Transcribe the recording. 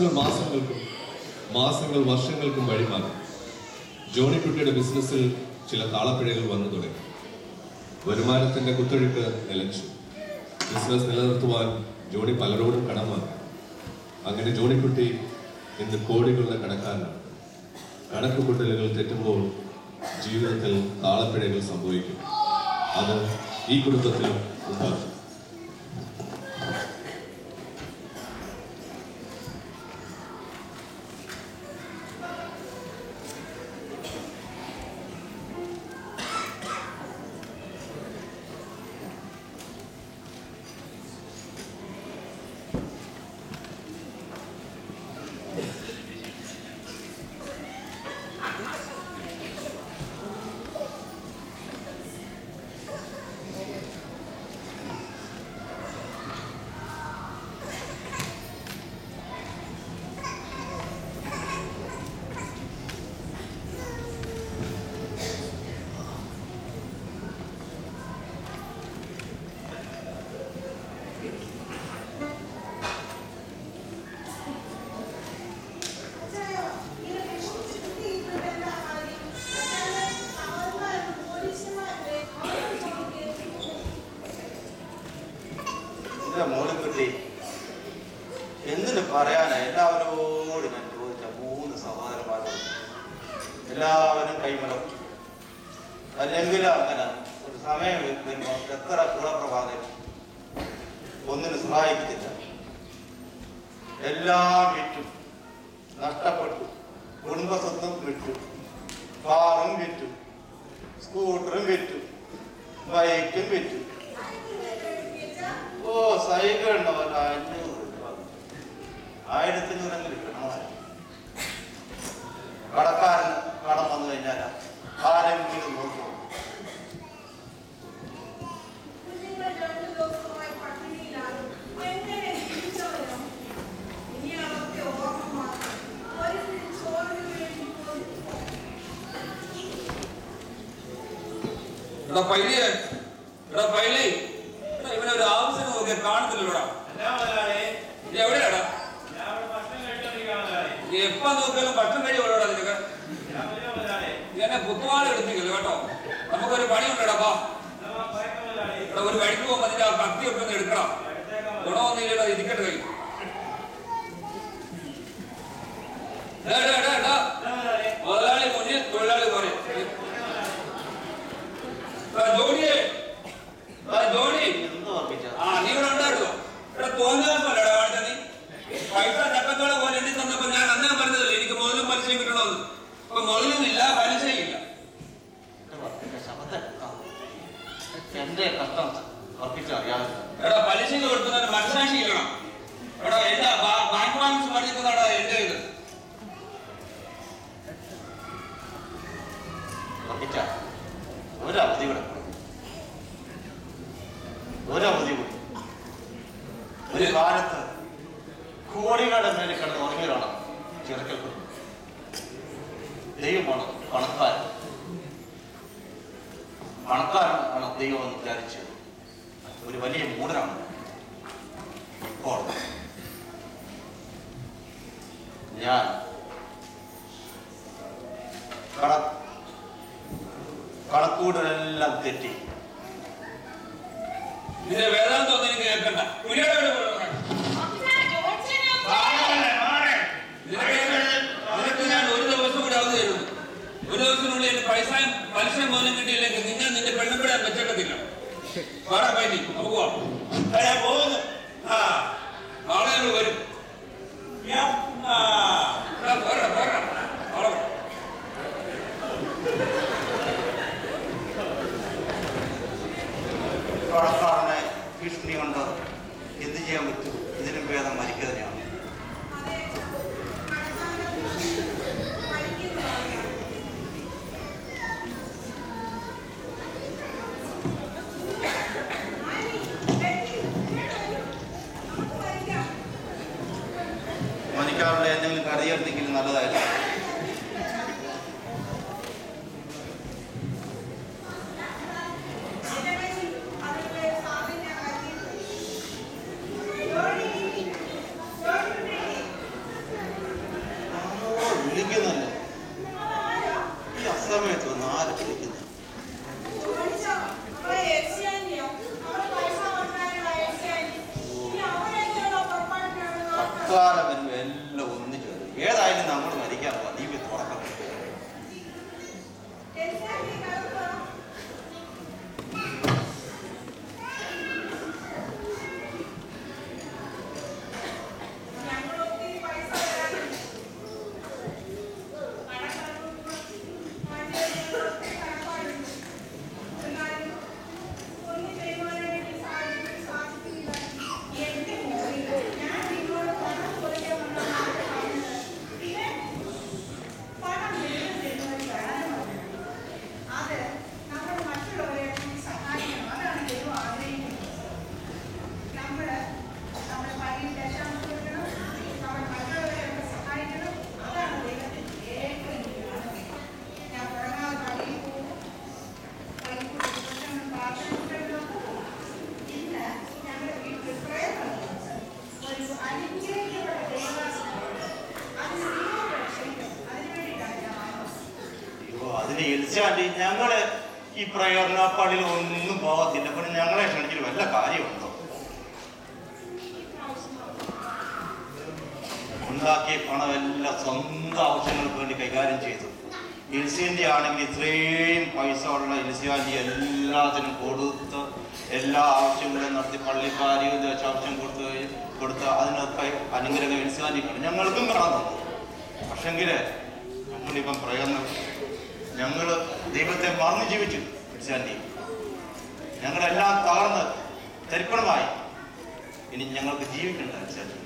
മാസങ്ങൾക്കും മാസങ്ങൾ വർഷങ്ങൾക്കും വഴിമാറി ജോണിക്കുട്ടിയുടെ ബിസിനസ്സിൽ ചില താളപ്പിഴകൾ വന്നു തുടങ്ങി വരുമാനത്തിന്റെ കുത്തൊഴുക്ക് നിലച്ചു ബിസിനസ് നിലനിർത്തുവാൻ ജോണി പലരോടും കടം വാങ്ങി അങ്ങനെ ജോണിക്കുട്ടി ഇന്ന് കോടികളുടെ കടക്കാരനാണ് കണക്ക് കൂട്ടലുകൾ തെറ്റുമ്പോൾ ജീവിതത്തിൽ താളപ്പിഴകൾ സംഭവിക്കും അത് ഈ കുടുംബത്തിലും ഉണ്ടാകും എന്റെ മോളിക്കുട്ടി എന്തിനു പറയാനാ എല്ലാവരോടും ഞാൻ ചോദിച്ച മൂന്ന് സഹോദരന്മാരോട് എല്ലാവരും കൈമലർത്തി അല്ലെങ്കിലും അങ്ങനെ ഒരു സമയം വരുമ്പോ എത്ര കുളപ്രഭാതം ഒന്നിനും സഹായിക്കത്തില്ല എല്ലാം വിറ്റു നഷ്ടപ്പെട്ടു കുടുംബസ്വത്തും വിറ്റു കാറും വിറ്റു സ്കൂട്ടറും വിറ്റു ബൈക്കും വിറ്റു ഓ സൈക്കിൾ ഉണ്ടോ ഒരു അഞ്ഞൂറ് രൂപ ആയിരത്തി അഞ്ഞൂറെങ്കിലും കിട്ടണമായിരുന്നു കടക്കാരന് കടം വന്നു കഴിഞ്ഞാൽ ആരെങ്കിലും നോക്കുമോ എടാ പൈലി എടാ പൈലി എടാ ഇവനെ ഒരു ആവശ്യം നോക്കിയാൽ കാണുന്നില്ലല്ലോടാ ഇത് എവിടെയാടാ നീ എപ്പ നോക്കിയാലും ഭക്ഷണം കഴി എവിടെയാടാ നിനക്ക് എന്നെ കുത്തുവാള് എടുത്തില്ല കേട്ടോ നമുക്കൊരു പണിയുണ്ടടാ പാ എടാ ഒരു വഴിക്ക് പോകുമ്പോ അതിന്റെ ആ കത്തി ഒക്കെ ഒന്ന് എടുക്കണം ഗുണമൊന്നുമില്ലടാ ഇരിക്കട്ടെ കൈ എടാ, എടാ, എടാ, എടാ. മുതലാളി മുന്നിൽ തൊഴിലാളി പോലെ ജോണിയെ എടാ, ജോണി എന്ത് ഓർമ്മിച്ച ആ നീ ഇവിടെ ഉണ്ടായിരുന്നോ ഇവിടെ തോന്നിയാസമല്ലടാ കാണിച്ച നീ പൈസ ചക്കത്തോടെ പോലെ എണ്ണി തന്നപ്പോ ഞാൻ അന്നേ പറഞ്ഞതല്ലേ എനിക്ക് മുതലും പലിശയും കിട്ടണമെന്ന് അപ്പൊ മുതലും ഇല്ല പലിശയും ഇല്ല ശബ്ദം എന്റെ കഷ്ടം ഉറപ്പിച്ച അറിയാതെ എടാ പലിശയ്ക്ക് കൊടുക്കുന്നതിന് മനസാക്ഷി ഇല്ലണം എടാ എന്റെ ബാ- ബാങ്ക് ബാലൻസ് പഠിക്കുന്നതാടാ എന്റെ ഇത് ഉറപ്പിച്ച ഒരവധി കൂടെ കൊടുക്കും. ഒരവധി കൂടി ഒരു കാലത്ത് കോടികളുടെ മേലെ കിടന്ന് ഉറങ്ങിയവരാണ് ചെറുക്കൽ കുടുംബം. ദൈവമാണ് പണക്കാരൻ പണക്കാരൻ ആണ് ദൈവം എന്ന് വിചാരിച്ച് ഒരു വലിയ മൂടനാണ് ഇപ്പോൾ ഞാൻ കട കണക്കൂടലെല്ലാം തെറ്റി ഇതിന്റെ വേദാന്തം ഒന്നും എനിക്ക് കേൾക്കണ്ട കുരിയുടെ വീട് പോലെ പറയണം. നിനക്ക് നിനക്ക് ഞാൻ ഒരു ദിവസം കൂടെ അവധി തരുന്നു ഒരു ദിവസത്തിനുള്ളിൽ എനിക്ക് പൈസയും പലിശയും പോലും കിട്ടിയില്ലെങ്കിൽ നിങ്ങൾ നിന്റെ പെണ്ണുപിടെ വെച്ചേക്കത്തില്ല പറ പൈനി നമുക്ക് പോവാം ആ, ഞാൻ പോകുന്നു ആ നാളെ ഞങ്ങൾ വരും ഞാൻ ആ, എടാ, പോരാ, പോരാ. നാളെ വരാം. കടക്കാരനെ ഭീഷണി കൊണ്ട് എന്ത് ചെയ്യാൻ പറ്റും ഇതിനും ഭേദം മരിക്കുക തന്നെയാണ് മനിക്കാരുടെ എന്തെങ്കിലും കറിയെടുത്തെങ്കിലും നല്ലതായിരുന്നു വിളിക്കുന്നുണ്ട് ഈ അസമയത്ത് വന്ന് ആര് വിളിക്കുന്നു അക്കാലം വരുമ്പോ എല്ലാം ഒന്നിച്ചു വരും ഏതായാലും നമ്മൾ മരിക്കാൻ പോവാ നീ പോയി തുടക്കം അത് നമ്മൾ മറ്റുള്ളവരെ സഹായിക്കണം അതാണ് ദൈവം ആഗ്രഹിക്കുന്നത് നമ്മള് നമ്മുടെ പള്ളിയിൽ ദശാംശം കൊടുക്കണം നമ്മൾ മറ്റുള്ളവരെ ഒക്കെ സഹായിക്കണം അതാണ് ദൈവത്തിന്റെ ഏറ്റവും വലിയ ആഗ്രഹം. ഞാൻ പരമാവധി പള്ളിയിൽ പോകും പള്ളിയിൽ പോയി ദിവസങ്ങൾ പ്രാർത്ഥനയ്ക്കുണ്ടല്ലോ. ഇന്ന് ഞങ്ങളുടെ വീട്ടിൽ പ്രേയർ നടത്തുന്നുണ്ട്. ഒരു അനുഗ്രഹിക്കപ്പെട്ട ദേവാലയമുണ്ട്. അതിന് ദൈവത്തെ ക്ഷണിക്കണം. അതിനുവേണ്ടിയിട്ടാണ് ഞാൻ വന്നത്. അയ്യോ അതിന് എൽസാണ്ടി ഞങ്ങള് ഈ പ്രയോജന പള്ളിയിൽ ഒന്നും പോകത്തില്ല പിന്നെ ഞങ്ങളെ ക്ഷണിച്ചിട്ട് വല്ല കാര്യമുണ്ടോ ഉണ്ടാക്കിയ പണമെല്ലാം സ്വന്തം ആവശ്യങ്ങൾക്ക് വേണ്ടി കൈകാര്യം ചെയ്തു എൽസിന്റെ ആണെങ്കിൽ ഇത്രയും പൈസ ഉള്ള എൽസിയാൻറ്റി എല്ലാത്തിനും കൊടുത്ത് എല്ലാ ആവശ്യങ്ങളും നടത്തി പള്ളിക്കാരിയും ദശാംശം കൊടുത്ത് കൊടുത്ത് അതിനൊക്കെ അനുഗ്രഹം എൽസിയാൻറ്റി കാണും ഞങ്ങൾക്കും കാണാൻ തന്നു പക്ഷെങ്കില് നമ്മളിപ്പം പ്രയോജനം ഞങ്ങൾ ദൈവത്തെ മറന്നു ജീവിച്ചു എൽസിയാൻറ്റി ഞങ്ങളെല്ലാം തകർന്ന് തരിപ്പണമായി ഇനി ഞങ്ങൾക്ക് ജീവിക്കണ്ട എൽസിയാൻറ്റി